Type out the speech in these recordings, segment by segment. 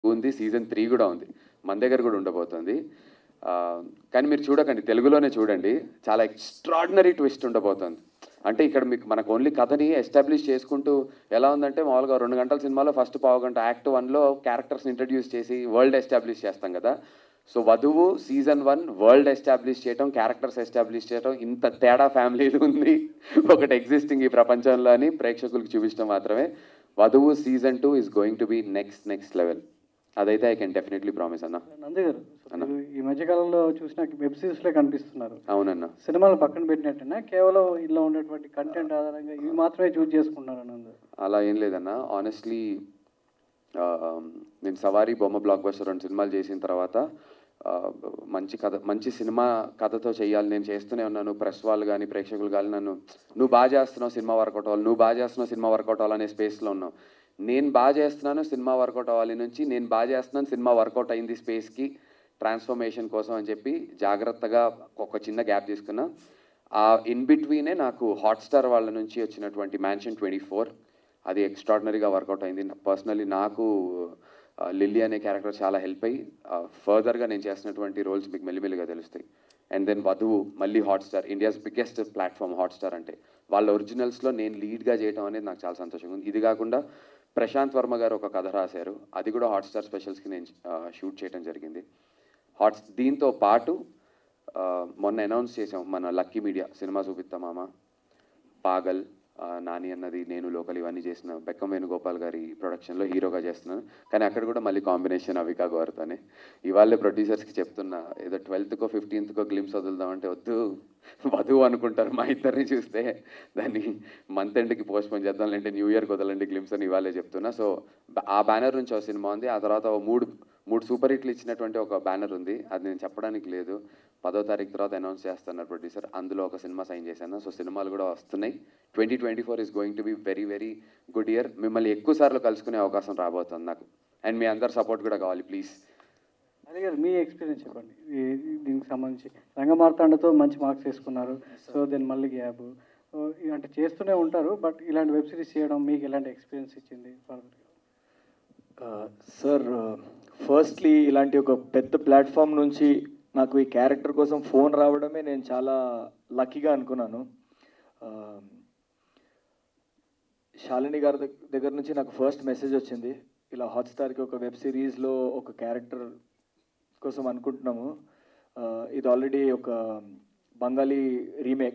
ఉంది season three కూడా ఉంది మన దగ్గర కూడా ఉండబోతుంది ఆ, కానీ మీరు చూడకండి తెలుగులోనే చూడండి చాలా ఎక్స్ట్రాడినరీ ట్విస్ట్ ఉండబోతుంది అంటే ఇక్కడ మీకు మనకు ఓన్లీ కథని ఎస్టాబ్లిష్ చేసుకుంటూ ఎలా ఉందంటే మామూలుగా రెండు గంటల సినిమాలో ఫస్ట్ పావు గంట యాక్ట్ వన్లో క్యారెక్టర్స్ ఇంట్రడ్యూస్ చేసి వరల్డ్ ఎస్టాబ్లిష్ చేస్తాం కదా so Vadhuvu season one world establish చేయటం క్యారెక్టర్స్ ఎస్టాబ్లిష్ చేయటం ఇంత తేడా ఫ్యామిలీలు ఉంది ఒకటి ఎగ్జిస్టింగ్ ఈ ప్రపంచంలో అని ప్రేక్షకులకు చూపించడం మాత్రమే Vadhuvu season two is going to be next next level అదైతే ఐ కెన్ డెఫినెట్లీ ప్రామిస్ అన్న నంది గారు అన్న. మీరు ఈ మధ్యకాలంలో చూసిన వెబ్ సిరీస్లే కనిపిస్తున్నారు అవునన్న సినిమాలు పక్కన పెట్టినట్టేనా కేవలం ఇలా ఉన్నటువంటి కంటెంట్ ఆధారంగా ఇవి మాత్రమే చూస్ చేసుకుంటున్నారు అన్నది అలా ఏం లేదన్న ఆనెస్ట్లీ నేను సవారీ బొమ్మ బ్లాక్ బస్టర్ రెండు సినిమాలు చేసిన తర్వాత ఆ, మంచి కథ మంచి సినిమా కథతో చేయాలి నేను చేస్తూనే ఉన్నాను ప్రెస్ వాళ్ళు కానీ ప్రేక్షకులు కానీ నన్ను నువ్వు బాగా చేస్తున్నావు సినిమా వర్కౌట్ అవ్వాలి నువ్వు బాగా చేస్తున్నావు సినిమా వర్కౌట్ అవ్వాలనే స్పేస్లో ఉన్నావు నేను బాగా చేస్తున్నాను సినిమా వర్కౌట్ అవ్వాలి నుంచి నేను బాగా చేస్తున్నాను సినిమా వర్కౌట్ అయింది స్పేస్కి ట్రాన్స్ఫర్మేషన్ కోసం అని చెప్పి జాగ్రత్తగా ఒక చిన్న గ్యాప్ తీసుకున్నా ఆ ఇన్ బిట్వీనే నాకు హాట్స్టార్ వాళ్ళ నుంచి వచ్చినటువంటి మ్యాన్షన్ ట్వంటీ ఫోర్ అది ఎక్స్ట్రాడినరీగా వర్కౌట్ అయింది పర్సనలీ నాకు ఆ, లిల్లీ అనే క్యారెక్టర్ చాలా హెల్ప్ అయ్యి ఫర్దర్గా నేను చేసినటువంటి రోల్స్ మీకు మెల్లిమెల్లిగా తెలుస్తాయి అండ్ దెన్ వధువు మళ్ళీ Hotstar India's biggest platform Hotstar అంటే వాళ్ళ ఒరిజినల్స్లో నేను లీడ్గా చేయడం అనేది నాకు చాలా సంతోషంగా ఉంది ఇది కాకుండా ప్రశాంత్ వర్మ గారు ఒక కథ రాశారు అది కూడా హాట్స్టార్ స్పెషల్స్కి నేను షూట్ చేయడం జరిగింది హాట్స్ దీంతో పాటు ఆ, మొన్న అనౌన్స్ చేసాం మన లక్కీ మీడియా సినిమా చూపిస్తా మామ పాగల్ ఆ, నాని అన్నది నేను లోకల్ ఇవన్నీ చేసిన బెక్కం వేణుగోపాల్ గారి ప్రొడక్షన్లో హీరోగా చేస్తున్నాను కానీ అక్కడ కూడా మళ్ళీ కాంబినేషన్ అవికా గౌరతోనే ఇవాళే ప్రొడ్యూసర్స్కి చెప్తున్నా ఏదో ట్వెల్త్కో ఫిఫ్టీన్త్కో గ్లిమ్స్ వదులుదామంటే వద్దు వధువు అనుకుంటారు మా ఇద్దరిని చూస్తే దాన్ని మంత్ ఎండ్కి పోస్ట్ పోన్ చేద్దాం లేదంటే న్యూ ఇయర్కి వదలండి గ్లిమ్స్ అని ఇవాళే చెప్తున్నా సో ఆ బ్యానర్ నుంచి ఒక సినిమా ఉంది ఆ తర్వాత ఓ మూడు మూడు సూపర్ హిట్లు ఇచ్చినటువంటి ఒక బ్యానర్ ఉంది అది నేను చెప్పడానికి లేదు పదో తారీఖు తర్వాత అనౌన్స్ చేస్తున్నారు ప్రొడ్యూసర్ అందులో ఒక సినిమా సైన్ చేశాను సో సినిమాలు కూడా వస్తున్నాయి twenty twenty four is going to be very very good year మిమ్మల్ని ఎక్కువ సార్లు కలుసుకునే అవకాశం రాబోతుంది నాకు అండ్ మీ అందరు సపోర్ట్ కూడా కావాలి ప్లీజ్ అదే గారు మీ ఎక్స్పీరియన్స్ చెప్పండి ఈ- ఈ దీనికి సంబంధించి రంగమార్తాండతో మంచి మార్క్స్ వేసుకున్నారు సో దెన్ మళ్ళీ గ్యాప్ అంటే చేస్తూనే ఉంటారు బట్ ఇలాంటి వెబ్ సిరీస్ చేయడం మీకు ఎలాంటి ఎక్స్పీరియన్స్ ఇచ్చింది ఫర్దర్గా సార్ ఫస్ట్లీ ఇలాంటి ఒక పెద్ద ప్లాట్ఫామ్ నుంచి నాకు ఈ క్యారెక్టర్ కోసం ఫోన్ రావడమే నేను చాలా లక్కీగా అనుకున్నాను Uh, శాలిని గారి దగ్- దగ్గర నుంచి నాకు ఫస్ట్ మెసేజ్ వచ్చింది ఇలా హాట్స్టార్కి ఒక వెబ్ సిరీస్లో ఒక క్యారెక్టర్ కోసం అనుకుంటున్నాము Uh, ఇది ఆల్రెడీ ఒక బంగాలీ రీమేక్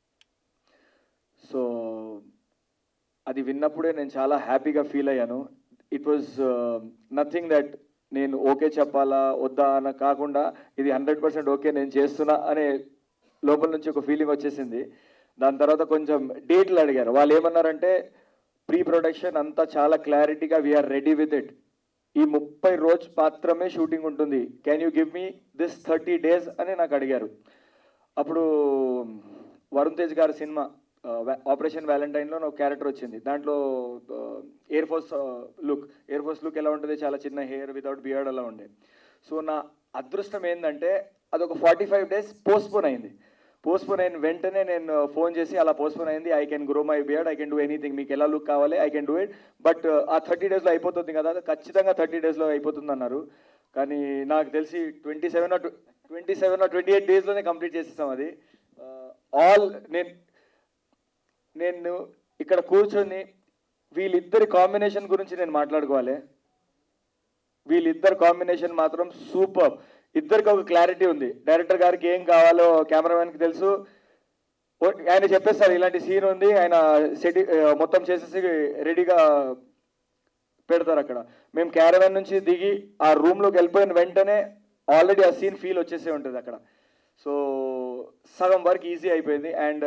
సో అది విన్నప్పుడే నేను చాలా హ్యాపీగా ఫీల్ అయ్యాను ఇట్ వాజ్ నథింగ్ దట్ నేను ఓకే చెప్పాలా వద్దా అని కాకుండా ఇది హండ్రెడ్ పర్సెంట్ ఓకే నేను చేస్తున్నా అనే లోపల నుంచి ఒక ఫీలింగ్ వచ్చేసింది దాని తర్వాత కొంచెం డేట్లు అడిగారు వాళ్ళు ఏమన్నారంటే ప్రీ ప్రొడక్షన్ అంతా చాలా క్లారిటీగా వీఆర్ రెడీ విత్ ఇట్ ఈ ముప్పై రోజు మాత్రమే షూటింగ్ ఉంటుంది can you give me this thirty days అని నాకు అడిగారు అప్పుడు వరుణ్ తేజ్ గారి సినిమా ఆపరేషన్ వ్యాలంటైన్లో ఒక క్యారెక్టర్ వచ్చింది దాంట్లో air force look air force look ఎలా ఉంటుంది చాలా చిన్న హెయిర్ వితౌట్ బియర్డ్ అలా ఉండే సో నా అదృష్టం ఏంటంటే అదొక ఫార్టీ ఫైవ్ డేస్ పోస్ట్పోన్ అయింది పోస్ట్పోన్ అయిన వెంటనే నేను ఫోన్ చేసి అలా పోస్ట్పోన్ అయింది I can grow my beard I can do anything మీకు ఎలా లుక్ కావాలి I can do it but ఆ థర్టీ డేస్లో అయిపోతుంది కదా ఖచ్చితంగా థర్టీ డేస్లో అయిపోతుంది అన్నారు కానీ నాకు తెలిసి twenty seven twenty seven twenty eight డేస్లోనే కంప్లీట్ చేసేస్తాం అది ఆల్ నేను నేను ఇక్కడ కూర్చొని వీళ్ళిద్దరి కాంబినేషన్ గురించి నేను మాట్లాడుకోవాలి వీళ్ళిద్దరు కాంబినేషన్ మాత్రం సూపర్ ఇద్దరికి ఒక క్లారిటీ ఉంది డైరెక్టర్ గారికి ఏం కావాలో కెమెరామెన్కి తెలుసు ఓ- ఆయన చెప్పేస్తారు ఇలాంటి సీన్ ఉంది ఆయన సెటి మొత్తం చేసేసి రెడీగా పెడతారు అక్కడ మేము క్యారవాన్ నుంచి దిగి ఆ రూమ్లోకి వెళ్ళిపోయిన వెంటనే ఆల్రెడీ ఆ సీన్ ఫీల్ వచ్చేసే ఉంటుంది అక్కడ సో సగం వర్క్ ఈజీ అయిపోయింది అండ్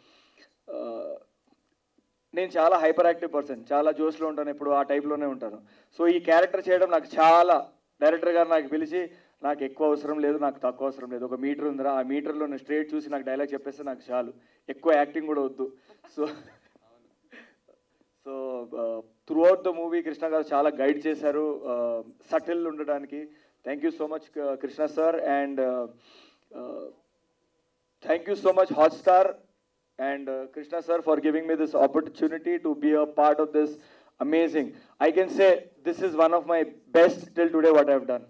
నేను చాలా హైపర్ యాక్టివ్ పర్సన్ చాలా జోష్లో ఉంటాను ఇప్పుడు ఆ టైప్లోనే ఉంటాను సో ఈ క్యారెక్టర్ చేయడం నాకు చాలా డైరెక్టర్ గారు నాకు పిలిచి నాకు ఎక్కువ అవసరం లేదు నాకు తక్కువ అవసరం లేదు ఒక మీటర్ ఉందిరా ఆ మీటర్లో నేను స్ట్రేట్ చూసి నాకు డైలాగ్ చెప్పేస్తే నాకు చాలు ఎక్కువ యాక్టింగ్ కూడా వద్దు so so throughout the movie Krishna గారు చాలా గైడ్ చేశారు సటిల్ ఉండడానికి thank you so much Krishna sir and thank you so much Hotstar and uh, Krishna sir for giving me this opportunity to be a part of this amazing. I can say this is one of my best till today what I've done.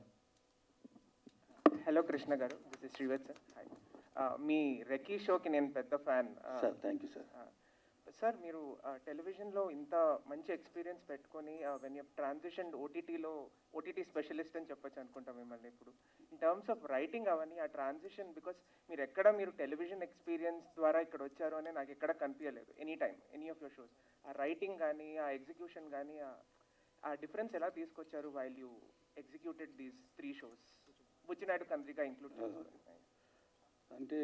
Hello Krishna గారు this is Srivath sir hi మీ Recce షోకి నేను పెద్ద fan sir thank you sir sir మీరు టెలివిజన్లో ఇంత మంచి experience పెట్టుకొని వెన్ యూ ట్రాన్సిషన్ ఓటీటీలో ఓటీటీ స్పెషలిస్ట్ అని చెప్పొచ్చు అనుకుంటాం మిమ్మల్ని ఇప్పుడు ఇన్ టర్మ్స్ ఆఫ్ రైటింగ్ అవన్నీ ఆ ట్రాన్సిషన్ బికాస్ మీరు ఎక్కడ మీరు టెలివిజన్ ఎక్స్పీరియన్స్ ద్వారా ఇక్కడ వచ్చారు అని నాకు ఎక్కడ కనిపించలేదు any time any of your shows ఆ రైటింగ్ కానీ ఆ ఎగ్జిక్యూషన్ కానీ ఆ డిఫరెన్స్ ఎలా తీసుకొచ్చారు while you executed these three shows Buchinaidu Kandriga include చేసుకొని అంటే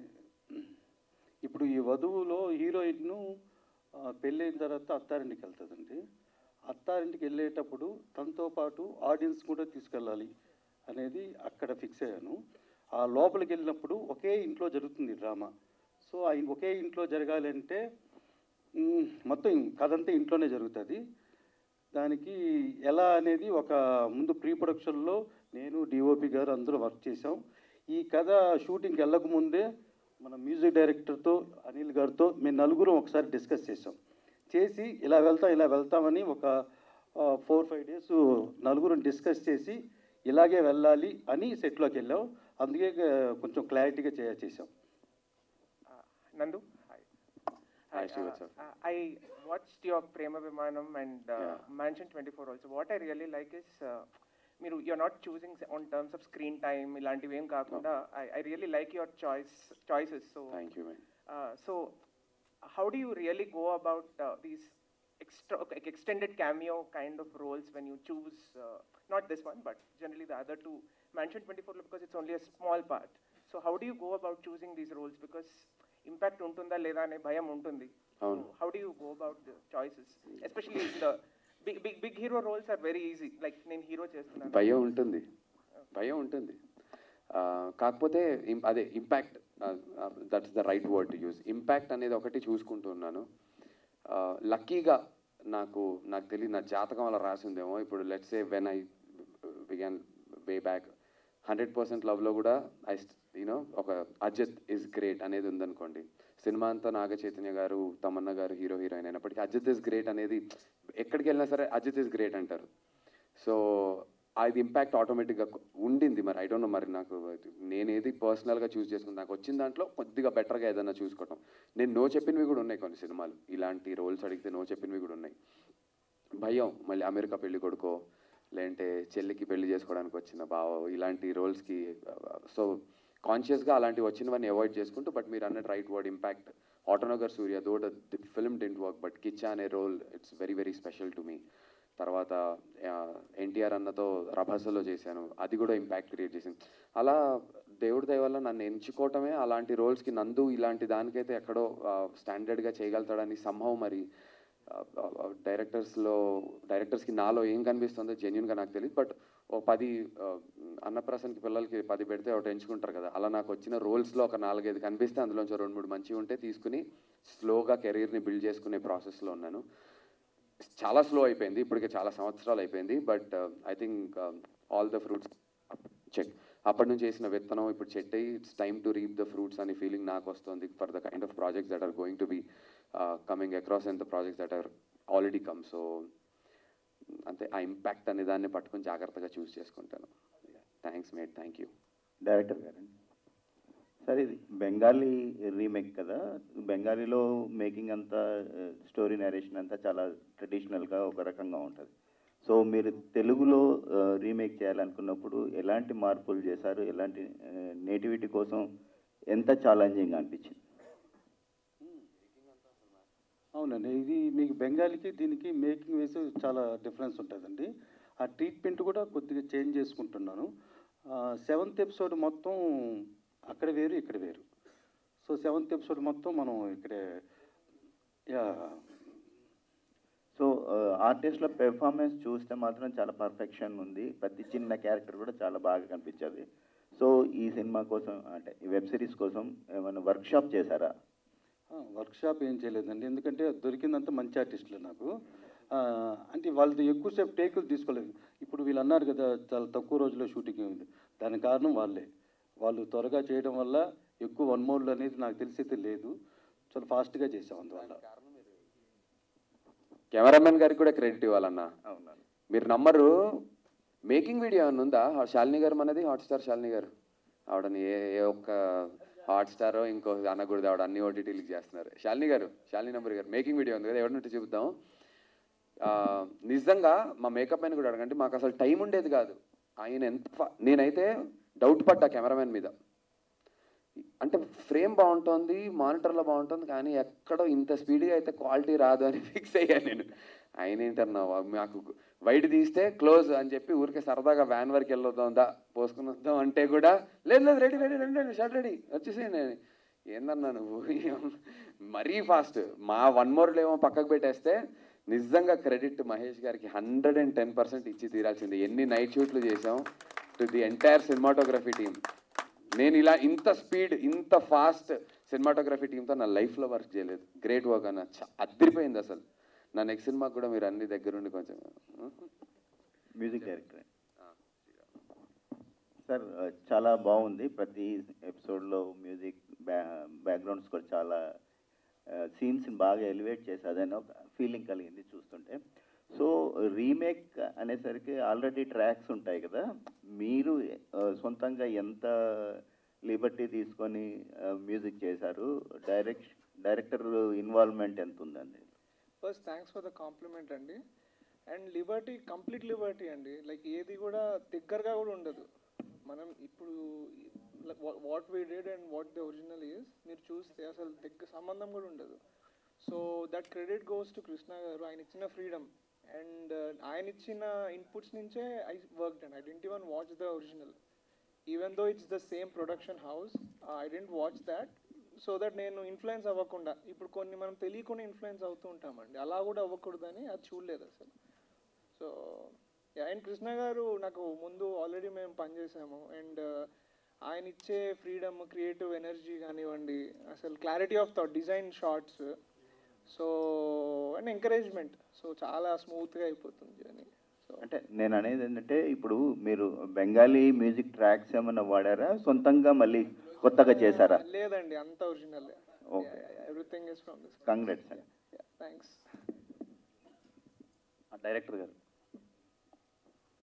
ఇప్పుడు ఈ వధువులో హీరోయిన్ను ఆ, పెళ్ళైన తర్వాత అత్తారింటికి వెళ్తుందండి అత్తారింటికి వెళ్ళేటప్పుడు తనతో పాటు ఆడియన్స్ కూడా తీసుకెళ్ళాలి అనేది అక్కడ ఫిక్స్ అయ్యాను ఆ లోపలికి వెళ్ళినప్పుడు ఒకే ఇంట్లో జరుగుతుంది డ్రామా సో ఆ ఇన్- ఒకే ఇంట్లో జరగాలి అంటే మ్, మొత్తం కథ అంతా ఇంట్లోనే జరుగుతుంది దానికి ఎలా అనేది ఒక ముందు ప్రీ ప్రొడక్షన్లో నేను డిఓపి గారు అందరూ వర్క్ చేసాం ఈ కథ షూటింగ్కి వెళ్ళక ముందే మన మ్యూజిక్ డైరెక్టర్తో అనిల్ గారితో మేము నలుగురం ఒకసారి డిస్కస్ చేసాం చేసి ఇలా వెళ్తాం ఇలా వెళ్తామని ఒక ఫోర్ ఫైవ్ డేస్ నలుగురం డిస్కస్ చేసి ఇలాగే వెళ్ళాలి అని సెట్లోకి వెళ్ళాం అందుకే uh, కొంచెం క్లారిటీగా చే చేసాం Uh, Nandu, hi. Hi, Shrivat sir. uh, I watched your Prema Vimanam and uh, Yeah. Mansion 24 also. What I really like is, uh, మీరు you're not choosing on terms of screen time ఇలాంటివి ఏం కాకుండా I, I really like your choice choices. So, thank you ma'am uh, so how do you really go about uh, these extra like extended cameo kind of roles when you choose uh, not this one but generally the other two Mansion 24 because it's only a small part. So how do you go about choosing these roles because impact ఉంటుందా లేదా అనే భయం ఉంటుంది. అవును. So how do you go about the choices especially the big big big hero roles are very easy like నేను hero చేస్తున్నాను. భయం ఉంటుంది భయం ఉంటుంది ఆ, కాకపోతే ఇం- అదే impact that's the right word to use impact అనేది ఒకటి చూసుకుంటున్నాను లక్కీగా నాకు నాకు తెలియదు నా జాతకం అలా రాసిందేమో ఇప్పుడు let's say when I began way back hundred percent లవ్లో కూడా ఐ యూనో ఒక అజిత్ ఇస్ గ్రేట్ అనేది ఉందనుకోండి సినిమా అంతా నాగ చైతన్య గారు తమన్నా గారు హీరో హీరోయిన్ అయినప్పటికీ అజిత్ ఇస్ గ్రేట్ అనేది ఎక్కడికి వెళ్ళినా సరే అజిత్ ఇస్ గ్రేట్ అంటారు సో అది ఇంపాక్ట్ ఆటోమేటిక్గా ఉండింది మరి ఐ డోంట్ నో మరి నాకు నేనేది పర్సనల్గా చూస్ చేసుకుని నాకు వచ్చిన దాంట్లో కొద్దిగా బెటర్గా ఏదైనా చూసుకోవటం నేను నో చెప్పినవి కూడా ఉన్నాయి కొన్ని సినిమాలు ఇలాంటి రోల్స్ అడిగితే నో చెప్పినవి కూడా ఉన్నాయి భయం మళ్ళీ అమెరికా పెళ్లి కొడుకో లేదంటే చెల్లికి పెళ్లి చేసుకోవడానికి వచ్చిన బావ ఇలాంటి రోల్స్కి సో కాన్షియస్గా అలాంటివి వచ్చినవన్నీ అవాయిడ్ చేసుకుంటూ బట్ మీరు అన్నట్టు right word impact Autonagar Surya though the film didn't work but Kichcha అనే role it's very very special to me తర్వాత ఎన్టీఆర్ అన్నతో రభసలో చేశాను అది కూడా ఇంపాక్ట్ క్రియేట్ చేసింది అలా దేవుడి దయ వల్ల నన్ను ఎంచుకోవటమే అలాంటి రోల్స్కి నందు ఇలాంటి దానికైతే ఎక్కడో స్టాండర్డ్గా చేయగలుగుతాడని సంభవం మరి డైరెక్టర్స్లో డైరెక్టర్స్కి నాలో ఏం కనిపిస్తుందో జెన్యున్గా నాకు తెలియదు బట్ ఓ పది ఆ, అన్నప్రాసనకి పిల్లలకి పది పెడితే ఒకటి ఎంచుకుంటారు కదా అలా నాకు వచ్చిన రోల్స్లో ఒక నాలుగైదు కనిపిస్తే అందులోంచి రెండు మూడు మంచివి ఉంటే తీసుకుని స్లోగా కెరీర్ని బిల్డ్ చేసుకునే ప్రాసెస్లో ఉన్నాను చాలా స్లో అయిపోయింది ఇప్పటికే చాలా సంవత్సరాలు అయిపోయింది but I think all the fruits check అప్పటి నుంచి చేసిన విత్తనం ఇప్పుడు చెట్టు అయ్యి it's time to reap the fruits అనే ఫీలింగ్ నాకు వస్తుంది for the kind of projects that are going to be coming across and the projects that are already come so అంతే ఆ ఇంపాక్ట్ అనే దాన్ని పట్టుకొని జాగ్రత్తగా చూస్ చేసుకుంటాను thanks mate thank you director గారండి సార్ ఇది బెంగాలీ రీమేక్ కదా బెంగాలీలో మేకింగ్ అంతా స్టోరీ నరేషన్ అంతా చాలా ట్రెడిషనల్గా ఒక రకంగా ఉంటుంది సో మీరు తెలుగులో రీమేక్ చేయాలనుకున్నప్పుడు ఎలాంటి మార్పులు చేశారు ఎలాంటి నేటివిటీ కోసం ఎంత ఛాలెంజింగ్ అనిపించింది అవునండి ఇది మీకు బెంగాలీకి దీనికి మేకింగ్ వేసి చాలా డిఫరెన్స్ ఉంటుందండి ఆ ట్రీట్మెంట్ కూడా కొద్దిగా చేంజ్ చేసుకుంటున్నాను సెవెంత్ ఎపిసోడ్ మొత్తం అక్కడ వేరు ఇక్కడ వేరు సో సెవెంత్ ఎపిసోడ్ మొత్తం మనం ఇక్కడే యా సో ఆర్టిస్ట్ల పెర్ఫార్మెన్స్ చూస్తే మాత్రం చాలా పర్ఫెక్షన్ ఉంది ప్రతి చిన్న క్యారెక్టర్ కూడా చాలా బాగా కనిపించేది సో ఈ సినిమా కోసం అంటే ఈ వెబ్ సిరీస్ కోసం ఏమైనా వర్క్షాప్ చేశారా వర్క్షాప్ ఏం చేయలేదండి ఎందుకంటే దొరికిందంతా మంచి ఆర్టిస్టులు నాకు ఆ, అంటే వాళ్ళది ఎక్కువసేపు టేకులు తీసుకోలేదు ఇప్పుడు వీళ్ళు అన్నారు కదా చాలా తక్కువ రోజుల్లో షూటింగ్ అయింది దానికి కారణం వాళ్ళే వాళ్ళు త్వరగా చేయడం వల్ల ఎక్కువ వన్ మోడ్లు అనేది నాకు తెలిసి అయితే లేదు చాలా ఫాస్ట్గా చేసాం అందువల్ల కెమెరామెన్ గారికి కూడా క్రెడిట్ ఇవ్వాలన్నా అవునవును మీరు నమ్మరు మేకింగ్ వీడియో ఏమైనా ఉందా ఆ శాలిని గారు మనది హాట్స్టార్ శాలిని గారు ఆవిడని ఏ ఏ ఒక్క హాట్స్టారో ఇంకో అనకూడదు ఆవిడ అన్ని ఓటీటీలకు చేస్తున్నారు శాలిని గారు శాలిని నంబర్ గారు మేకింగ్ వీడియో ఉంది కదా ఎవరినట్టు చూపుదాం ఆ, నిజంగా మా మేకప్ అయిన కూడా అడగండి మాకు అసలు టైం ఉండేది కాదు ఆయన ఎంత ఫా- నేనైతే డౌట్ పడ్డా కెమెరామెన్ మీద అంటే ఫ్రేమ్ బాగుంటుంది మానిటర్లో బాగుంటుంది కానీ ఎక్కడో ఇంత స్పీడ్గా అయితే క్వాలిటీ రాదు అని ఫిక్స్ అయ్యాను నేను ఆయన ఏంటన్నా మాకు వైట్ తీస్తే క్లోజ్ అని చెప్పి ఊరికే సరదాగా వ్యాన్ వరకు వెళ్ళొద్దాం దా పోసుకుని వద్దాం అంటే కూడా లేదు లేదు ready ready ready ready shirt ready వచ్చేసేయండి అని ఏందన్నా నువ్వు మరీ ఫాస్ట్ మా వన్ మోర్లు ఏమో పక్కకు పెట్టేస్తే నిజంగా క్రెడిట్ మహేష్ గారికి హండ్రెడ్ అండ్ టెన్ పర్సెంట్ ఇచ్చి తీరాల్సింది ఎన్ని నైట్ షూట్లు చేసాం to the entire cinematography team నేను ఇలా ఇంత స్పీడ్ ఇంత ఫాస్ట్ సినిమాటోగ్రఫీ టీంతో నా లైఫ్లో వర్క్ చేయలేదు గ్రేట్ వర్క్ అన్న చ- అదిరిపోయింది అసలు నా నెక్స్ట్ సినిమాకి కూడా మీరు అన్ని దగ్గరుండి కొంచెం మ్యూజిక్ డైరెక్టర్ సార్ ఆ, చాలా బాగుంది ప్రతి ఎపిసోడ్లో మ్యూజిక్ బ్యా బ్యాక్గ్రౌండ్ స్కోర్ చాలా సీన్స్ని బాగా ఎలివేట్ చేసేదని ఒక ఫీలింగ్ కలిగింది చూస్తుంటే సో రీమేక్ అనేసరికి ఆల్రెడీ ట్రాక్స్ ఉంటాయి కదా మీరు ఆ, సొంతంగా ఎంత లిబర్టీ తీసుకొని మ్యూజిక్ చేశారు డైరెక్ట్ డైరెక్టర్ ఇన్వాల్వ్మెంట్ ఎంత ఉందండి first thanks for the compliment అండి అండ్ లిబర్టీ కంప్లీట్ లిబర్టీ అండి లైక్ ఏది కూడా దగ్గరగా కూడా ఉండదు మనం ఇప్పుడు what we did and what the original is మీరు చూస్తే అసలు దగ్గర సంబంధం కూడా ఉండదు so that credit goes to Krishna గారు ఆయన ఇచ్చిన ఫ్రీడమ్ అండ్ ఆయన ఇచ్చిన ఇన్పుట్స్ నుంచే I work and I didn't even watch the original even though it's the same production house I dent watch that so that నేను ఇన్ఫ్లుయెన్స్ అవ్వకుండా ఇప్పుడు కొన్ని మనం తెలియకుండా ఇన్ఫ్లుయెన్స్ అవుతూ ఉంటామండి అలా కూడా అవ్వకూడదని అది చూడలేదు అసలు సో అండ్ కృష్ణ గారు నాకు ముందు ఆల్రెడీ మేము పనిచేసాము అండ్ ఆయన ఇచ్చే ఫ్రీడమ్ క్రియేటివ్ ఎనర్జీ కానివ్వండి అసలు clarity of thought design shots so and encouragement so చాలా స్మూత్గా అయిపోతుంది జర్నీ సో అంటే నేను అనేది ఏంటంటే ఇప్పుడు మీరు బెంగాలీ మ్యూజిక్ ట్రాక్స్ ఏమైనా వాడారా సొంతంగా మళ్ళీ కొత్తగా చేశారా లేదండి అంత original Okay. Everything is from this congrats అండి థ్యాంక్స్ డైరెక్టర్ గారు